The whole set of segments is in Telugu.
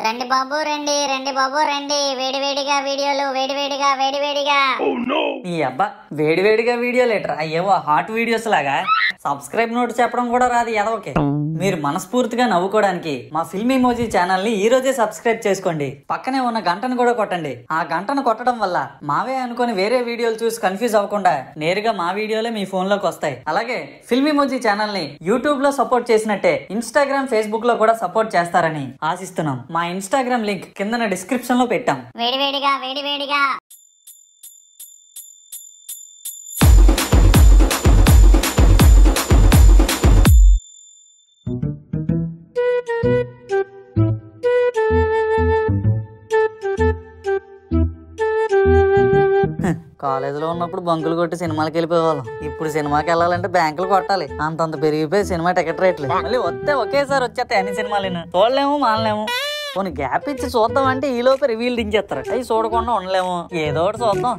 రండి బాబు రండి రండి బాబు రండి వేడివేడిగా వీడియోలు వేడివేడిగా వేడివేడిగా ఈ అబ్బా వేడివేడిగా వీడియో లేటరా ఏవో హాట్ వీడియోస్ లాగా సబ్స్క్రైబ్ నోట్ చెప్పడం కూడా రాదు ఎదవకి మీరు మనస్ఫూర్తిగా నవ్వుకోవడానికి మా ఫిల్మ్ ఇమోజీ ఛానల్ ని ఈ రోజే సబ్స్క్రైబ్ చేసుకోండి పక్కనే ఉన్న గంటను కూడా కొట్టండి ఆ గంటను కొట్టడం వల్ల మావే అనుకొని వేరే వీడియోలు చూసి కన్ఫ్యూజ్ అవ్వకుండా నేరుగా మా వీడియోలే మీ ఫోన్ లోకి వస్తాయి అలాగే ఫిల్మ్ ఇమోజీ ఛానల్ ని యూట్యూబ్ లో సపోర్ట్ చేసినట్టే ఇన్స్టాగ్రామ్ ఫేస్బుక్ లో కూడా సపోర్ట్ చేస్తారని ఆశిస్తున్నాం మా ఇన్స్టాగ్రామ్ లింక్ కింద డిస్క్రిప్షన్ లో పెట్టాం వేడివేడిగా వేడివేడిగా కాలేజీలో ఉన్నప్పుడు బంకులు కొట్టి సినిమాలకు వెళ్ళిపోయేవాళ్ళం ఇప్పుడు సినిమాకి వెళ్ళాలంటే బ్యాంకులు కొట్టాలి అంతంత పెరిగిపోయి సినిమా టికెట్ రేట్లు మళ్ళీ వస్తే ఒకేసారి వచ్చేస్తాయి అన్ని సినిమాలు చూడలేము మానలేము పోనీ గ్యాప్ ఇచ్చి చూద్దాం అంటే ఈ లోపే రివీల్ దించేస్తారు అవి చూడకుండా ఉండలేము ఏదో ఒకటి చూద్దాం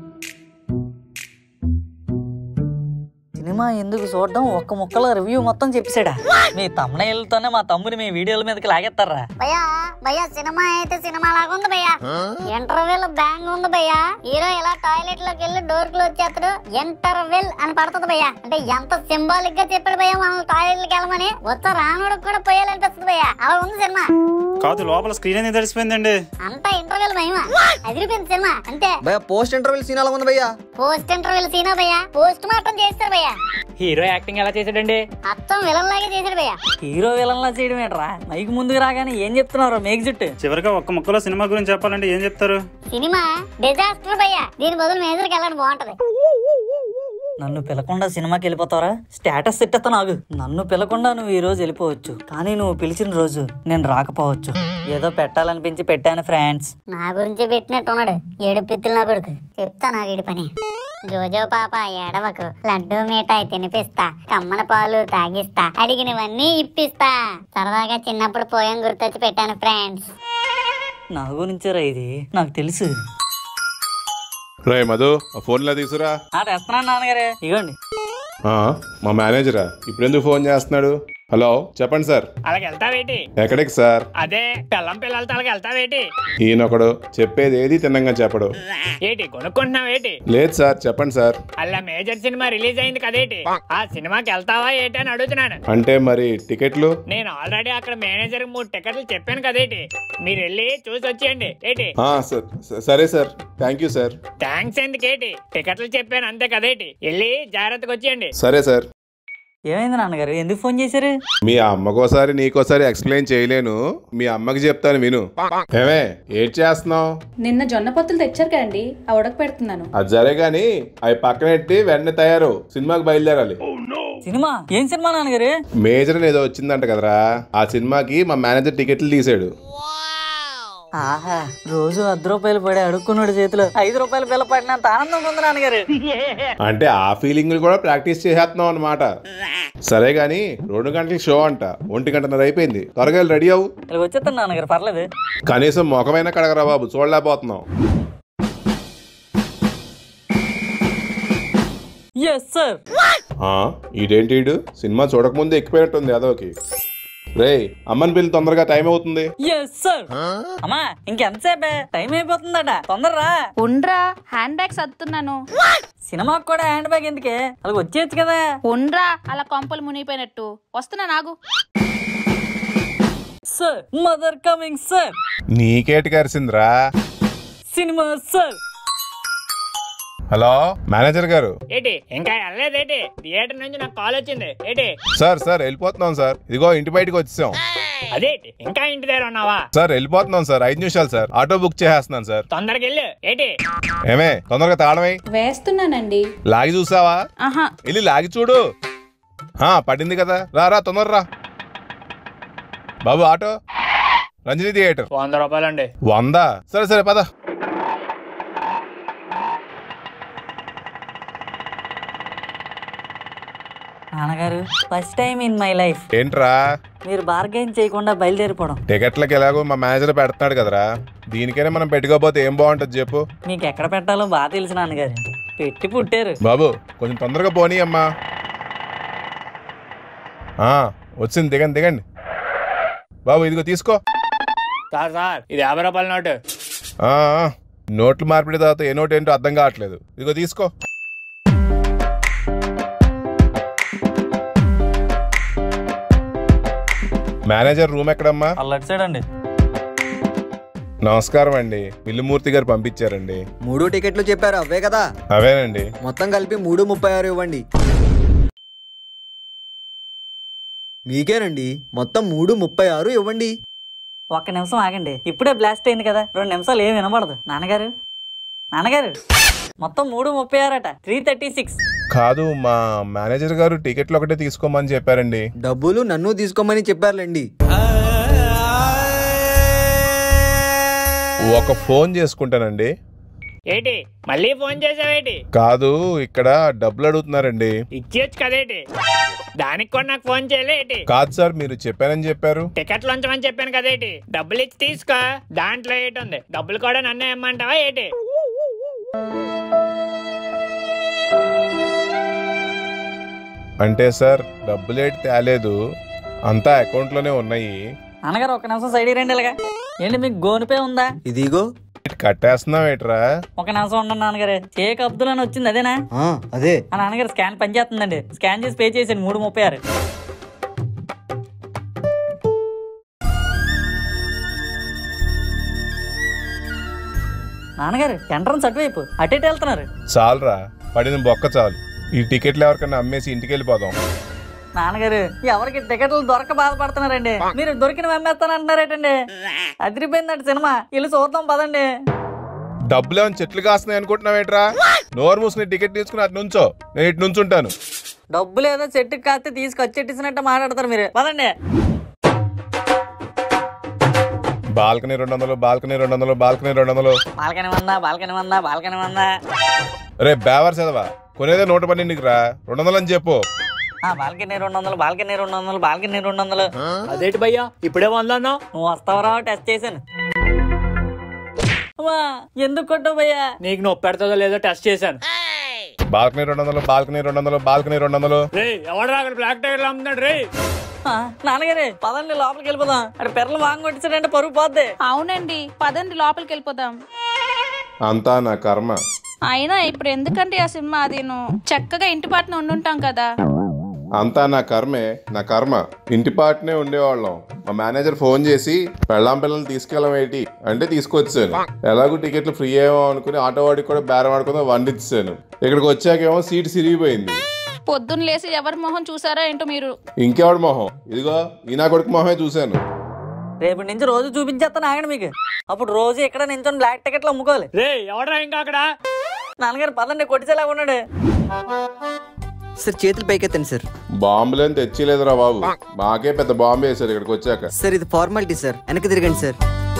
సినిమా ఎందుకు చూడడం ఒక్క ముక్కలో రివ్యూ మొత్తం చెప్పేశాడా మీ తమ్ముళ్ళతోనే మా తమ్ముని మీ వీడియోల మీదకి లాగేస్తారా భయ్యా భయ్యా సినిమా అయితే సినిమా లాగా ఉంది భయ్యా ఇంటర్వెల్ బ్యాంగ్ ఉంది భయ్యా హీరో ఇలా టాయిలెట్ లోకి వెళ్ళి డోర్ క్లోజ్ చేస్తాడు ఇంటర్వెల్ అని పడుతుంది భయ్యా అంటే ఎంత సింబాలిక్ గా చెప్పాడు భయ్యా మనం టాయిలెట్ కి వెళ్ళమని వచ్చా రానుడికి కూడా పోయాలనిపిస్తుంది భయ్యా అలా ఉంది సినిమా కాదు లోపల స్క్రీన్ అనేది తెలిసిపోయిందండి అంతా ఇంటర్వెల్ మహిమ అదిరిపోయింది సినిమా అంతే భయ పోస్ట్ ఇంటర్వెల్ సీన్ ఎలా ఉంది భయ్యా పోస్ట్ ఇంటర్వెల్ సీనా భయ్యా పోస్ట్ మార్టం చేస్తారు భయ్యా హీరో యాక్టింగ్ ఎలా చేశాడండి అత్తం విలన్ లాగే చేశాడు భయ్యా హీరో విలన్లా చేయడం ఏంట్రా మైక్ ముందుకు రాగానే ఏం చెప్తున్నారు మేక్ జుట్టు చివరిగా ఒక్క ముక్కలో సినిమా గురించి చెప్పాలంటే ఏం చెప్తారు సినిమా డిజాస్టర్ భయ్యా దీని బదులు మేజర్కి వెళ్ళడం బాగుంటది నన్ను పిలకుండా సినిమాకి వెళ్ళిపోతావరా స్టేటస్ తిట్టేస్తా నాకు నన్ను పిలకుండా నువ్వు ఈ రోజు వెళ్ళిపోవచ్చు కానీ నువ్వు పిలిచిన రోజు నేను రాకపోవచ్చు ఏదో పెట్టాలనిపించి పెట్టాను ఫ్రెండ్స్ నా గురించి పెట్టినట్టున్నాడు ఏడు పిత్తులు నా కొడుకు చెప్తా నా వీడి పని జోజో పాప ఏడవకు లడ్డు మిఠాయి తినిపిస్తా కమ్మన పాలు తాగిస్తా అడిగినవన్నీ ఇప్పిస్తా సరదాగా చిన్నప్పుడు పోయం గుర్తొచ్చి పెట్టాను ఫ్రెండ్స్ నా గురించేరా ఇది నాకు తెలుసు రే మధు ఆ ఫోన్లో తీసురా ఆ తెస్తున్నాను నాన్నగారే ఇగోండి ఆ, మా మేనేజరా ఇప్పుడు ఎందుకు ఫోన్ చేస్తున్నాడు హలో చెప్పండి సార్ అలాగ వెళ్తావేటి ఎక్కడికి సార్ అదే పిల్లం పిల్లలతో అలాగ వెళ్తావేటి ఈయనొకడు చెప్పేది ఏది తిన్నంగా చెప్పడు ఏటి కొనుక్కుంటున్నావేటి లేదు సార్ చెప్పండి సార్ అలా మేజర్ సినిమా రిలీజ్ అయింది కదేటి ఆ సినిమాకి వెళ్తావా ఏంటి అని అడుగుతున్నాను అంటే మరి టికెట్లు నేను ఆల్రెడీ అక్కడ మేనేజర్ మూడు టికెట్లు చెప్పాను కదేటి మీరు వెళ్ళి చూసి వచ్చేయండి ఏంటి ఆ, స- స- సరే sir thank you sir thanks ఎందుకేటి టికెట్లు చెప్పాను అంతే కదేటి వెళ్ళి జాగ్రత్తగా వచ్చేయండి సరే సార్ ఏమైంది నాన్నగారు ఎందుకు ఫోన్ చేశారు మీ అమ్మకోసారి నీకోసారి ఎక్స్ప్లెయిన్ చేయలేను మీ అమ్మకి చెప్తాను విను ఏమే ఏడ్ చేస్తున్నావు నిన్న జొన్న పొత్తులు తెచ్చారు కదండి ఆ ఉడక పెడుతున్నాను అది సరే గాని అవి పక్కనెట్టి వెంటనే తయారు సినిమాకి బయలుదేరాలి సినిమా ఏం సినిమా నాన్నగారు మేజర్ అని ఏదో వచ్చిందంట కదరా ఆ సినిమాకి మా మేనేజర్ టికెట్లు తీసాడు ఆహా రోజు అర్ధ రూపాయలు పడి అడుక్కున్నాడు చేతిలో ఐదు రూపాయలు బిల్ల పడినంత ఆనందం ఉంది నాన్నగారు అంటే ఆ ఫీలింగ్ కూడా ప్రాక్టీస్ చేసేస్తున్నాం అనమాట సరే గాని రెండు గంటలకి షో అంట ఒంటి గంటన్నర అయిపోయింది త్వరగా వెళ్ళి రెడీ అవ్వు ఇలా వచ్చేస్తాను నాన్నగారు పర్లేదు కనీసం ముఖమైనా కడగరా బాబు చూడలేకపోతున్నాం ఎస్ సార్ ఆ, ఈడేంటి ఈడు సినిమా చూడకముందే ఎక్కిపోయినట్టుంది అదోకి రే అమ్మని పిల్లి తొందరగా టైం అవుతుంది ఎస్ సార్ అమ్మా ఇంకెంతసేపే టైం అయిపోతుందట తొందరరా ఉండ్రా హ్యాండ్ బ్యాగ్ సర్దుతున్నాను సినిమాకి కూడా హ్యాండ్ బ్యాగ్ ఎందుకే అలాగ వచ్చేయచ్చు కదా ఉండ్రా అలా కొంపలు మునిగిపోయినట్టు వస్తున్నా నాగు సార్ మదర్ కమింగ్ సార్ నీకేటి కరిసిందిరా సినిమా సార్ హలో మేనేజర్ గారు ఏంటి ఇంకా వెళ్ళలేదేటి థియేటర్ నుంచి నాకు కాల్ వచ్చింది ఏంటి సార్ సార్ వెళ్ళిపోతున్నాం సార్ ఇదిగో ఇంటి బయటకు వచ్చేసాం అదేటి ఇంకా ఇంటి దగ్గర ఉన్నావా సార్ వెళ్ళిపోతున్నాం సార్ ఐదు నిమిషాలు సార్ ఆటో బుక్ చేసేస్తున్నాను సార్ తొందరగా వెళ్ళు ఏంటి ఏమే తొందరగా తాళమై వేస్తున్నానండి లాగి చూసావా ఆహా వెళ్ళి లాగి చూడు హా పడింది కదా రా రా తొందర రా బాబు ఆటో రంజనీ థియేటర్ వంద రూపాయలండి వంద సరే సరే పద నాన్నగారు first time in my life ఏంట్రా మీరు బార్గెన్ చేయకుండా బయలుదేరిపోవడం టికెట్లకి ఎలాగో మా మేనేజర్ పెడుతున్నాడు కదరా దీనికైనా మనం పెట్టుకోకపోతే ఏం బాగుంటుంది చెప్పు మీకు ఎక్కడ పెట్టాలో బాగా తెలుసు నాన్నగారు పెట్టి పుట్టారు బాబు కొంచెం తొందరగా పోనీ అమ్మా ఆ, వచ్చింది దిగండి దిగండి బాబు ఇదిగో తీసుకో సార్ సార్ ఇది యాభై రూపాయల నోటు ఆ, ఆ, నోట్లు మార్పిడి తర్వాత ఏ నోట్ ఏంటో అర్థం కావట్లేదు ఇదిగో తీసుకో మేనేజర్ రూమ్ ఎక్కడమ్మా అల్లటి సైడ్ అండి నమస్కారం అండి విల్లుమూర్తి గారు పంపించారండి మూడు టికెట్లు చెప్పారు అవే కదా అవేనండి మొత్తం కలిపి మూడు ముప్పై ఆరు ఇవ్వండి మీకేనండి మొత్తం మూడు ముప్పై ఆరు ఇవ్వండి ఒక్క నిమిషం ఆగండి ఇప్పుడే బ్లాస్ట్ అయింది కదా రెండు నిమిషాలు ఏం వినబడదు నాన్నగారు నాన్నగారు మొత్తం మూడు ముప్పై ఆరట త్రీ థర్టీ సిక్స్ కాదు మా మేనేజర్ గారు టికెట్లు ఒకటే తీసుకోమని చెప్పారండి డబ్బులు నన్ను తీసుకోమని చెప్పారులేండి ఒక ఫోన్ చేసుకుంటానండి ఏంటి మళ్ళీ ఫోన్ చేసావేటి కాదు ఇక్కడ డబ్బులు అడుగుతున్నారండి ఇచ్చేయచ్చు కదేటి దానికి కూడా నాకు ఫోన్ చేయలే ఏంటి కాదు సార్ మీరు చెప్పానని చెప్పారు టికెట్లు ఉంచమని చెప్పాను కదేటి డబ్బులు ఇచ్చి తీసుకో దాంట్లో ఏంటి ఉంది డబ్బులు కూడా నన్నే ఇమ్మంటావా ఏంటి అంటే సార్ డబ్బులేటి తేలేదు అంతా అకౌంట్లోనే ఉన్నాయి నాన్నగారు ఒక్క నిమిషం సైడ్ రండి ఇలాగా ఏంటి మీకు గోనుపే ఉందా ఇదిగో ఇటు కట్టేస్తున్నావు ఏట్రా ఒక నిమిషం ఉండండి నాన్నగారు షేక్ అబ్దుల్ అని వచ్చింది అదేనా ఆ, అదే ఆ నాన్నగారు స్కాన్ పనిచేస్తుందండి స్కాన్ చేసి పే చేసాడు మూడు ముప్పై ఆరు నాన్నగారు ఎంట్రన్స్ అటువైపు అటు ఇటు వెళ్తున్నారు చాలురా పడిన బొక్క చాలు ఈ టికెట్లు ఎవరికైనా అమ్మేసి ఇంటికి వెళ్ళిపోదాం నాన్నగారు ఎవరికి టికెట్లు దొరక బాధపడుతున్నారండి మీరు దొరికిన అమ్మేస్తానంటున్నారేటండి అదిరిపోయిందండి సినిమా వెళ్ళి చూద్దాం పదండి డబ్బులు ఏమైనా చెట్లు కాస్తున్నాయి అనుకుంటున్నావేట్రా నోరు మూసుకుని టికెట్ తీసుకుని అటు నుంచో నేను ఇటు నుంచుంటాను డబ్బులు ఏదో చెట్టుకి కాస్తే తీసుకొచ్చెట్టిసినట్టు మాట్లాడతారు మీరు పదండి బాల్కనీ రెండు వందలు బాల్కనీ రెండు వందలు బాల్కనీ రెండు వందలు బాల్కనీ వందా బాల్కనీ వందా బాల్కనీ వందా రే బేవర్ చదవా కొనేదే నూట పన్నెండుకి రా రెండు వందలు అని చెప్పు ఆ బాల్కనీ రెండు వందలు బాల్కనీ రెండు వందలు బాల్కనీ రెండు వందలు అదేంటి భయ్యా ఇప్పుడే వందన్నావు నువ్వు వస్తావరా టెస్ట్ చేశాను అమ్మా, ఎందుకు కొట్టావు భయ్యా నీకు నొప్పి పెడుతుందో లేదో టెస్ట్ చేశాను బాల్కనీ రెండు వందలు బాల్కనీ రెండు వందలు బాల్కనీ రెండు వందలు రే ఎవడు అక్కడ బ్లాక్ టైగర్లు అమ్ముతున్నాడు రే ఆ, నాన్నగారే పదండి లోపలికి వెళ్ళిపోదాం అక్కడ పెర్రలు వాంగి కొట్టించాడంటే పరుగు పోద్ది అవునండి పదండి లోపలికి వెళ్ళిపోదాం అంతా నా కర్మ అయినా ఇప్పుడు ఎందుకంటే ఆ సినిమా అదేను చక్కగా ఇంటి పాటన ఉండుంటాం కదా అంతా నా కర్మే నా కర్మ ఇంటి పాటనే ఉండేవాళ్ళం మా మేనేజర్ ఫోన్ చేసి పెళ్ళాం పిల్లలు తీసుకెళ్ళమేటి అంటే తీసుకొచ్చాను ఎలాగో టికెట్లు ఫ్రీ ఏమో అనుకుని ఆటో వాడికి కూడా బేరం ఆడుకుందాం వండిచ్చాను ఇక్కడికి వచ్చాకేమో సీట్ సిరిగిపోయింది పొద్దున్న లేసి ఎవరి మొహం చూసారో ఏంటో మీరు ఇంకెవడి మొహం ఇదిగో ఈ నా కొడుకు మొహమే చూశాను రేపటి నుంచి రోజు చూపించేస్తాను ఆగండి మీకు అప్పుడు రోజు ఇక్కడ నించొని బ్లాక్ టికెట్లు అమ్ముకోవాలి రే ఎవడరా ఇంకా అక్కడ నాన్నగారు పదండి కొట్టించేలాగా ఉన్నాడు సార్ చేతులు పైకెత్తండి సార్ బాంబులేని తెచ్చిలేదురా బాబు మాకే పెద్ద బాంబు వేశారు ఇక్కడికి వచ్చాక సార్ ఇది ఫార్మాలిటీ సార్ వెనక్కి తిరగండి సార్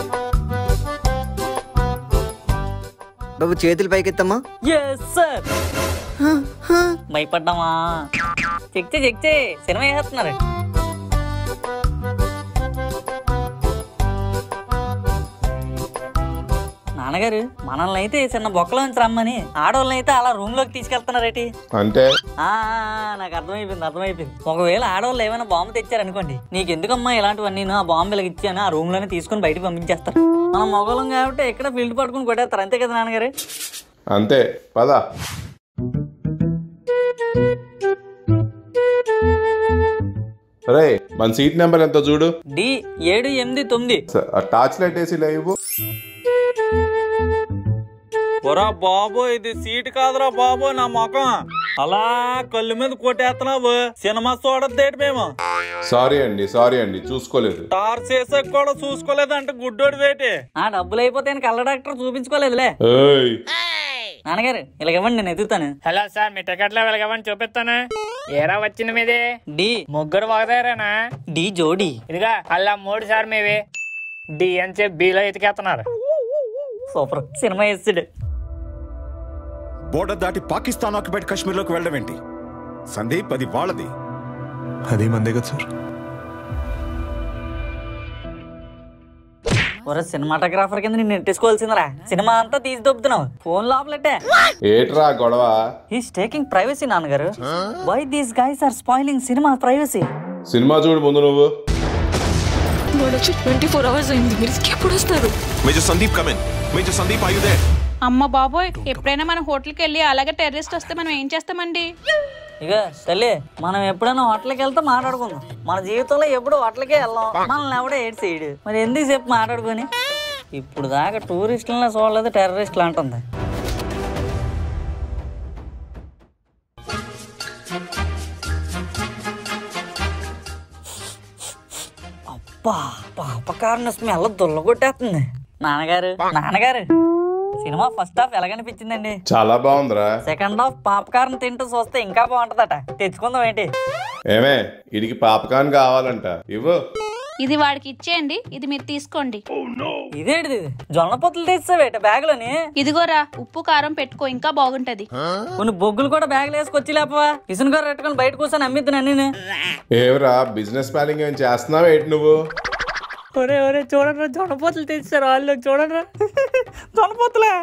బాబు చేతులు పైకెత్తమ్మా ఎస్ సార్ భయపడ్డామా చెక్ చే చెక్ చే సినిమా వేసేస్తున్నారు నాన్నగారు మనల్ని అయితే చిన్న బొక్కలోంచి రమ్మని ఆడవాళ్ళని అయితే అలా రూమ్ లోకి తీసుకెళ్తున్నారేటి అంటే ఆ, ఆ, నాకు అర్థమైపోయింది అర్థమైపోయింది ఒకవేళ ఆడవాళ్ళు ఏమైనా బాంబు తెచ్చారనుకోండి నీకు ఎందుకమ్మా ఇలాంటివన్నీ ఆ బాంబు ఇలా ఇచ్చాను ఆ రూమ్ లోనే తీసుకుని బయటకు పంపించేస్తారు మనం మొగలం కాబట్టి ఎక్కడ ఫీల్డ్ పట్టుకుని కొట్టేస్తారు అంతే కదా నాన్నగారు అంతే పద రే మన సీట్ నెంబర్ ఎంతో చూడు డి ఏడు ఎనిమిది తొమ్మిది స- ఆ టార్చ్ లైట్ వేసి లేవు ఒరా బాబు ఇది సీట్ కాదురా బాబు నా ముఖం అలా కళ్ళు మీద కొట్టేస్తున్నావు సినిమా చూడద్దేటి మేము సారీ అండి సారీ అండి చూసుకోలేదు టార్చ్ చేసే కూడా చూసుకోలేదంటే గుడ్డోడి వేటి ఆ డబ్బులు అయిపోతే కళ్ళ డాక్టర్ చూపించుకోలేదులే ఏయ్ నాన్నగారు ఇలా ఇవ్వండి నేను ఎదుగుతాను హలో సార్ మీ టికెట్లో వెలగమని చూపిస్తాను ఏరా వచ్చింది మీది డి ముగ్గురు ఒకదారేనా డి జోడి ఇదిగా అలా మూడు సార్ మీవి డి అని చెప్పి బిలో ఎతికేస్తున్నారు సూపర్ సినిమా వేస్తాడు బోర్డర్ దాటి పాకిస్తాన్ ఆక్యుపైడ్ కాశ్మీర్లోకి వెళ్ళడం ఏంటి సందీప్ అది వాళ్ళది అదే మందే కదా సార్ ఒరే సినిమాటోగ్రాఫర్ కింద నిన్ను నెట్టేసుకోవాల్సిందిరా సినిమా అంతా తీసి దొబ్బుతున్నావు ఫోన్ లోపలెట్టే ఏట్రా గొడవ హీస్ టేకింగ్ ప్రైవసీ నాన్నగారు why these guys are spoiling cinema privacy cinema చూడు ముందు నువ్వు వాడు వచ్చి ట్వంటీ ఫోర్ అవర్స్ అయింది మీరు ఎప్పుడు వస్తారు major Sandeep come in major Sandeep are you there అమ్మ బాబోయ్ ఎప్పుడైనా మన హోటల్కి వెళ్ళి అలాగే టెర్రరిస్ట్ వస్తే మనం ఏం చేస్తామండి ఇక తల్లి మనం ఎప్పుడైనా హోటల్కి వెళ్తే మాట్లాడుకుందాం మన జీవితంలో ఎప్పుడు హోటల్కే వెళ్ళాం మనల్ని ఎవడో ఏడు చేయడు మరి ఎందుకు సేపు మాట్లాడుకొని ఇప్పుడు దాకా టూరిస్టులను చూడలేదు టెర్రరిస్టులు అంటుంది అబ్బా పాపకారణ స్మెల్ దుల్లగొట్టేస్తుంది నాన్నగారు నాన్నగారు సినిమా ఫస్ట్ హాఫ్ ఎలాగనిపించిందండి చాలా బాగుందిరా సెకండ్ హాఫ్ పాపకార్న్ తింటూ చూస్తే ఇంకా బాగుంటదట తెచ్చుకుందాం ఏంటి ఏమే ఇడికి పాపకాన్ కావాలంట ఇవ్వు ఇది వాడికి ఇచ్చేయండి ఇది మీరు తీసుకోండి ఇదేంటిది జొన్న పొత్తులు తెచ్చావేట బ్యాగ్ లోని ఇదిగోరా ఉప్పు కారం పెట్టుకో ఇంకా బాగుంటది కొన్ని బొగ్గులు కూడా బ్యాగ్ వేసుకొచ్చి లేపవా ఇసును గారు పెట్టుకొని బయట కూర్చొని అమ్మిద్దు నేను ఏవరా బిజినెస్ ప్లానింగ్ ఏం చేస్తున్నావు ఏంటి నువ్వు ఒరే ఒరే చూడండి జొన్న పొత్తులు తెచ్చారు వాళ్ళు చూడండి జొన్న పొత్తులే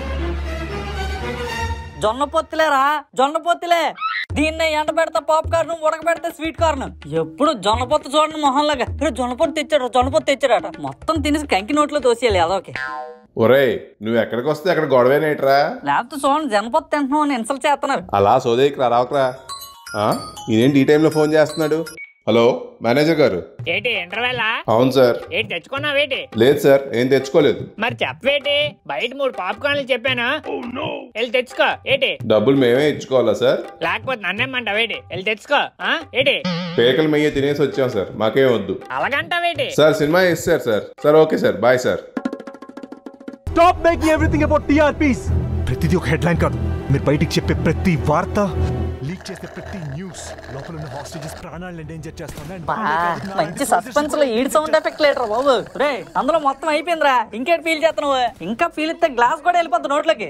జొన్న పొత్తులేరా జొన్న పొత్తులే దీన్నే ఎండ పెడతా పాప్ కార్న్ ఉడక పెడతా స్వీట్ కార్న్ ఎప్పుడు జొన్న పొత్తు చూడండి మొహంలాగా రే జొన్న పొత్తు తెచ్చాడు జొన్న పొత్తు తెచ్చాడట మొత్తం తినేసి కంకి నోట్లో తోసేయాలి అదొకే ఒరేయ్ నువ్వు ఎక్కడికి వస్తే అక్కడ గొడవేనేట్రా లేకపోతే చూడండి జనపొత్తు తింటున్నాం అని ఇన్సల్ట్ చేస్తున్నారు అలా సోదేకి రా రావకరా ఆ? ఇదేంటి ఈ టైంలో ఫోన్ చేస్తున్నాడు హలో మేనేజర్ గారు ఏంటి ఇంటర్వెల్లా అవును సార్ ఏంటి తెచ్చుకున్నావేటి లేదు సార్ ఏం తెచ్చుకోలేదు మరి చెప్పవేటి బయట మూడు పాప్కార్న్లు చెప్పాను వెళ్ళి తెచ్చుకో ఏంటి డబ్బులు మేమే ఇచ్చుకోవాలా సార్ లేకపోతే నన్నేమంటావేటి వెళ్ళి తెచ్చుకో ఆ ఏంటి పేకలు మెయ్య తినేసి వచ్చాం సార్ మాకేం వద్దు అలాగంటావేటి సార్ సినిమా ఇస్తారు sir sir okay sir bye sir stop making everything about TRPs ప్రతిదీ ఒక హెడ్లైన్ కాదు మీరు బయటికి చెప్పే ప్రతి వార్త లీక్ చేసే ప్రతి న్యూస్ లోపల ఉన్న హాస్టేజెస్ ప్రాణాలను ఎండేంజర్ చేస్తుంది బా, మంచి సస్పెన్స్ లో ఈడ్ సౌండ్ ఎఫెక్ట్ లేటర్ బాబు రే అందులో మొత్తం అయిపోయిందిరా ఇంకేటి ఫీల్ చేస్తున్నావు ఇంకా ఫీల్ ఇస్తే గ్లాస్ కూడా వెళ్ళిపోద్ది నోట్లోకి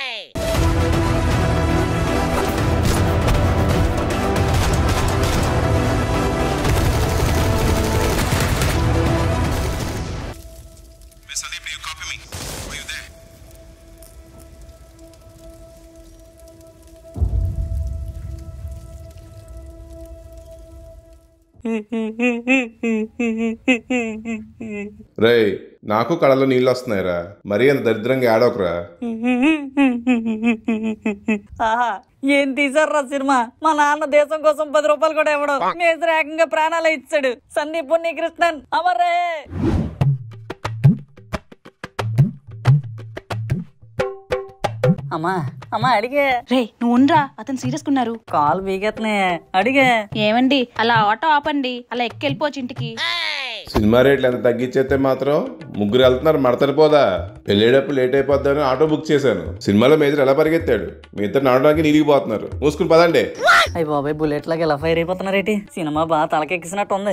Sandeep you copy me are you there రేయ్ నాకు కళ్ళలో నీళ్ళు వస్తున్నాయిరా మరీ అంత దరిద్రంగా ఆడోకరా ఆహా ఏం తీసారా సినిమా మా నాన్న దేశం కోసం పది రూపాయలు కూడా ఇవ్వడం మేజర్ ఏకంగా ప్రాణాలు ఇచ్చాడు సందీప్ పుణ్య కృష్ణన్ అమరే అమ్మా అమ్మా అడిగే రే నువ్వు ఉండరా అతను సీరియస్ ఉన్నారు కాలు బీగెత్తున్నాయి అడిగే ఏమండి అలా ఆటో ఆపండి అలా ఎక్కెళ్ళిపోవచ్చు ఇంటికి సినిమా రేట్లు ఎంత తగ్గించేస్తే మాత్రం ముగ్గురు వెళ్తున్నారు మడతడిపోదా వెళ్ళేటప్పుడు లేట్ అయిపోద్దని ఆటో బుక్ చేశాను సినిమాలో మేజర్ ఎలా పరిగెత్తాడు మీ ఇద్దరు నడవడానికి నీలిగిపోతున్నారు మూసుకుని పదండి అయ్యి బాబాయ్ బుల్లెట్ లాగా ఎలా ఫైర్ అయిపోతున్నారేటి సినిమా బాగా తలకెక్కిసినట్టు ఉంది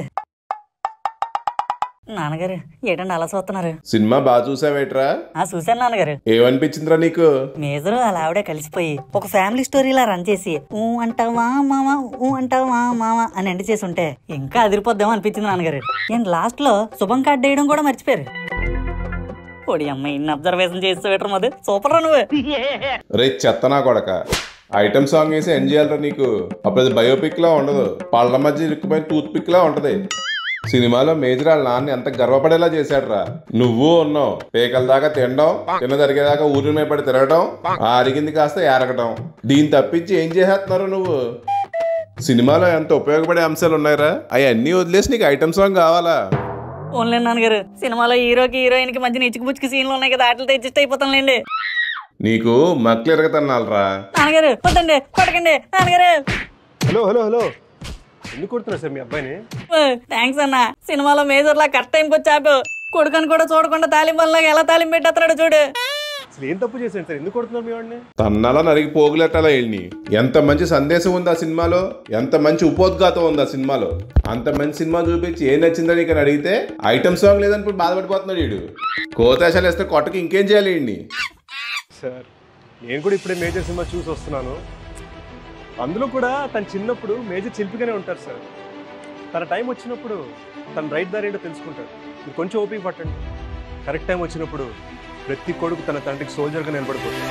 నాన్నగారు ఏంటండి అలా చూస్తున్నారు సినిమా బాగా చూసావేట్రా ఆ చూశాను నాన్నగారు ఏమనిపించిందిరా నీకు మేజరు అలా ఆవిడే కలిసిపోయి ఒక ఫ్యామిలీ స్టోరీలా రన్ చేసి ఊ అంటావా మామ ఊ అంటావా మామ అని ఎండ్ చేసి ఉంటే ఇంకా అదిరిపోద్దామో అనిపించింది నాన్నగారు అండ్ లాస్ట్ లో శుభం కార్డ్ వేయడం కూడా మర్చిపోయారు పొడి అమ్మ ఇన్ని అబ్జర్వేషన్ చేస్తూ పెట్టరు మధు సూపర్ రా నువ్వు రే చెత్తనా కొడక ఐటమ్ సాంగ్ వేసి ఎంజాయ్ చేయాలరా నీకు అప్పుడు అది బయోపిక్ లా ఉండదు పళ్ళ మధ్య ఇరుక్కుపోయిన టూత్ పిక్ లా ఉంటది సినిమాలో మేజర్ వాళ్ళ నాన్న ఎంత గర్వపడేలా చేశాడురా నువ్వు ఉన్నావు పేకల దాకా తినడం తిన్న జరిగేదాకా ఊరి మీద పడి తిరగడం ఆ అరిగింది కాస్త ఏరగడం దీన్ని తప్పించి ఏం చేసేస్తున్నారు నువ్వు సినిమాలో ఎంత ఉపయోగపడే అంశాలు ఉన్నాయిరా అవన్నీ వదిలేసి నీకు ఐటమ్ సాంగ్ కావాలా ఓన్లే నాన్నగారు సినిమాలో హీరోకి హీరోయిన్ కి మధ్య ఇచ్చుకు పుచ్చుకు సీన్లు ఉన్నాయి కదా వాటితో అడ్జస్ట్ అయిపోతానులేండి నీకు మక్కలు ఎరగతన్నాలరా నాన్నగారు వద్దండి కొట్టకండి నాన్నగారు హలో హలో హలో ఎందుకు కొడుతున్నారు సార్ మీ అబ్బాయిని థ్యాంక్స్ అన్న సినిమాలో మేజర్ లా కరెక్ట్ టైంకి వచ్చాపు కొడుకని కూడా చూడకుండా తాలిం లాగా ఎలా తాలిం పెట్టేస్తున్నాడు చూడు అసలు ఏం తప్పు చేశాను సార్ ఎందుకు కొడుతున్నారు మీ వాడిని తన్నాలా నరికి పోగులెట్టాలా వెళ్ళి ఎంత మంచి సందేశం ఉంది ఆ సినిమాలో ఎంత మంచి ఉపోద్ఘాతం ఉంది ఆ సినిమాలో అంత మంచి సినిమా చూపించి ఏం నచ్చిందని ఇక్కడ అడిగితే ఐటమ్ సాంగ్ లేదని ఇప్పుడు బాధపడిపోతున్నాడు వీడు కోతేశాలు వేస్తే కొట్టకి ఇంకేం చేయాలి వీడిని సార్ నేను కూడా ఇప్పుడే మేజర్ సినిమా చూసి వస్తున్నాను అందులో కూడా తను చిన్నప్పుడు మేజర్ చిలిపిగానే ఉంటారు సార్ తన టైం వచ్చినప్పుడు తన రైట్ దారి ఏంటో తెలుసుకుంటాడు మీరు కొంచెం ఓపిక పట్టండి కరెక్ట్ టైం వచ్చినప్పుడు ప్రతి కొడుకు తన తండ్రికి సోల్జర్గా నిలబడిపోతాడు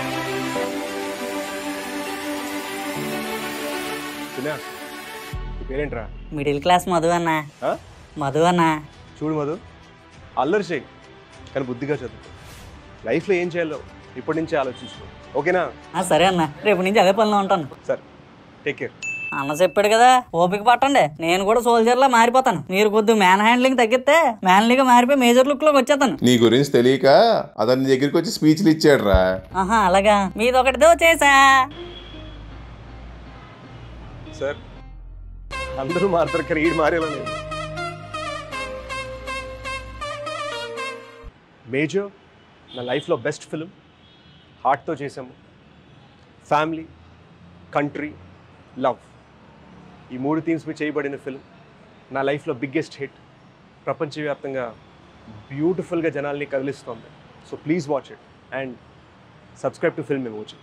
చిన్నా, నీ పేరేంట్రా మిడిల్ క్లాస్ మధు అన్న ఆ? మధు అన్న చూడు మధు అల్లరి చేయి కానీ బుద్ధిగా చదువు లైఫ్లో ఏం చేయాలో ఇప్పటి నుంచే ఆలోచించుకో ఓకేనా ఆ, సరే అన్న రేపు నుంచి అదే పనిలో ఉంటాను సరే టేక్ కేర్ అన్న చెప్పాడు కదా ఓపిక పట్టండి నేను కూడా సోల్జర్ లా మారిపోతాను మీరు కొద్ది మ్యాన్ హ్యాండ్లింగ్ తగ్గితే మ్యాన్లీగా మారిపోయి మేజర్ లుక్ లోకి వచ్చేస్తాను నీ గురించి తెలియక అతని దగ్గరికి వచ్చి స్పీచ్లు ఇచ్చాడు రా ఆహా అలాగా మీది ఒకటిదో చేసా సార్ అందరూ మారుతారు కానీ ఈడు మారేలా లేదు మేజర్ నా లైఫ్లో బెస్ట్ ఫిలిం హార్ట్తో చేసాము ఫ్యామిలీ కంట్రీ లవ్ ఈ మూడు థీమ్స్ మీద చేయబడిన ఫిలిం నా లైఫ్లో బిగ్గెస్ట్ హిట్ ప్రపంచవ్యాప్తంగా బ్యూటిఫుల్గా జనాల్ని కదిలిస్తోంది so please watch it and subscribe to film emoji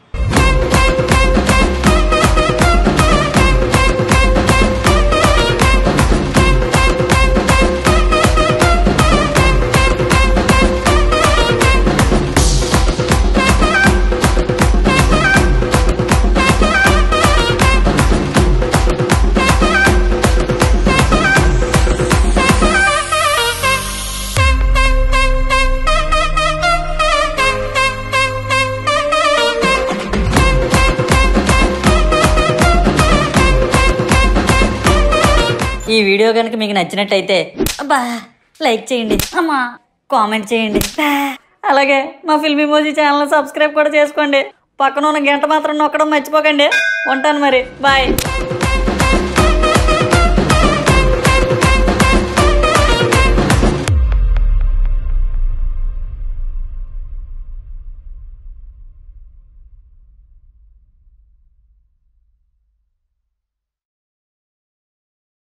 ఈ వీడియో కనుక మీకు నచ్చినట్టయితే అబ్బా లైక్ చేయండి అమ్మా కామెంట్ చేయండి బా. అలాగే మా ఫిల్మీ మోజీ ఛానల్ సబ్స్క్రైబ్ కూడా చేసుకోండి పక్కన ఉన్న గంట మాత్రం నొక్కడం మర్చిపోకండి ఉంటాను మరి బాయ్